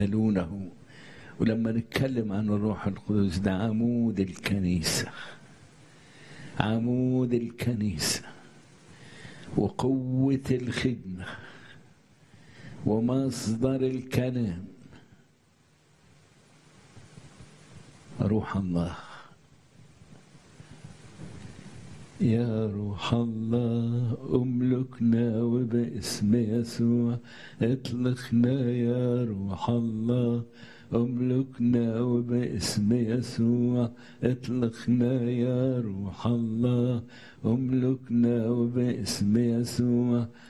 ينالونه ولما نتكلم عن الروح القدس ده عمود الكنيسة عمود الكنيسة وقوة الخدمة ومصدر الكلام روح الله يا روح الله املكنا وباسم يسوع اطلقنا يا روح الله املكنا وباسم يسوع اطلقنا يا روح الله املكنا وباسم يسوع